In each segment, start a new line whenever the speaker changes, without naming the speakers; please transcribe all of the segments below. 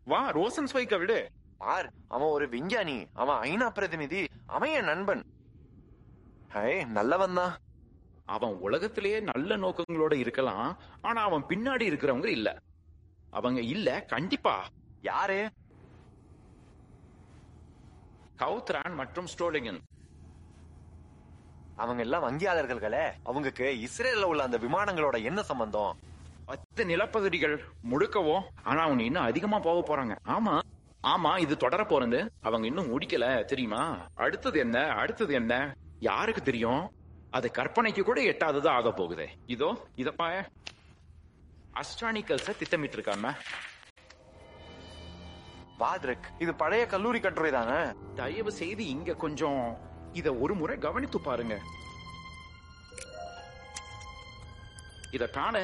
வா ரோசன்ஸ் வைக்க விடு
பார் அவன் ஒரு விஞ்ஞானி அவன் ஐநா பிரதிநிதி அவன் என் நண்பன் ஹே நல்லவன் தான்
அவன் உலகத்திலேயே நல்ல நோக்கங்களோட இருக்கலாம் ஆனா அவன் பின்னாடி இருக்கிறவங்க இல்ல அவங்க இல்ல கண்டிப்பா
யாரு
கவுத்ரான் மற்றும் ஸ்டோலிங்கன்
அவங்க எல்லாம் வங்கியாளர்களே அவங்களுக்கு இஸ்ரேல்ல உள்ள அந்த விமானங்களோட என்ன சம்பந்தம்
பத்து நிலப்பகுதிகள் முழுக்கவோ ஆனா அவங்க இன்னும் அதிகமா போக போறாங்க ஆமா ஆமா இது தொடர போறது அவங்க இன்னும் முடிக்கல தெரியுமா அடுத்தது என்ன அடுத்தது என்ன யாருக்கு தெரியும் அது கற்பனைக்கு கூட எட்டாதது ஆக போகுது இதோ இதப்பா அஸ்ட்ரானிக்கல்ஸ திட்டமிட்டு இருக்காம
வாத்ரக் இது பழைய கல்லூரி கட்டுரை தானே
தயவு செய்து இங்க கொஞ்சம் இத ஒரு முறை கவனித்து பாருங்க இத காண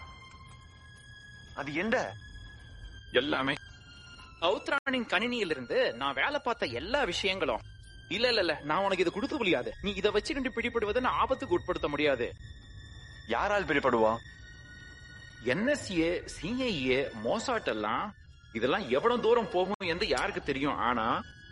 அது என்ன
எல்லாமே அவுத்ரானின் கணினியிலிருந்து நான் வேலை பார்த்த எல்லா விஷயங்களும் இல்ல இல்ல இல்ல நான் உனக்கு இதை கொடுக்க முடியாது நீ இதை வச்சுக்கிட்டு பிடிபடுவதை நான் ஆபத்துக்கு உட்படுத்த முடியாது
யாரால் பிடிபடுவா
என்எஸ்ஏ சிஐஏ மோசாட் எல்லாம் இதெல்லாம் எவ்வளவு தூரம் போகும் என்று யாருக்கு தெரியும் ஆனா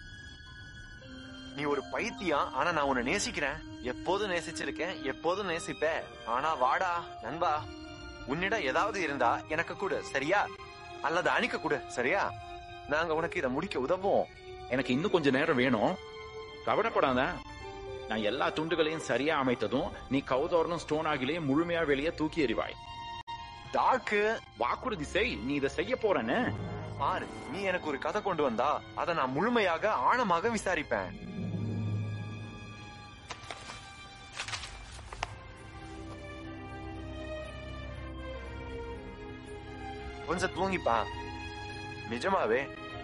நீ ஒரு பைத்தியம் ஆனா நான் உன்னை நேசிக்கிறேன் எப்போதும் நேசிச்சிருக்கேன் எப்போதும் நேசிப்பேன் ஆனா வாடா நண்பா உன்னிடம் ஏதாவது இருந்தா எனக்கு கொடு சரியா அல்லது அணிக்க கொடு சரியா நாங்க உனக்கு இதை முடிக்க உதவுவோம்
எனக்கு இன்னும் கொஞ்ச நேரம் வேணும் கவலைப்படாத நான் எல்லா துண்டுகளையும் சரியா அமைத்ததும் நீ கௌதோரனும் ஸ்டோன் ஆகிலேயே முழுமையா வெளியே தூக்கி எறிவாய்
டாக்கு
வாக்குறுதி செய் நீ இதை செய்ய போறேன்னு
பாரு நீ எனக்கு ஒரு கதை கொண்டு வந்தா அதை நான் முழுமையாக ஆழமாக விசாரிப்பேன் கொஞ்சம் தூங்கிப்பா நிஜமாவே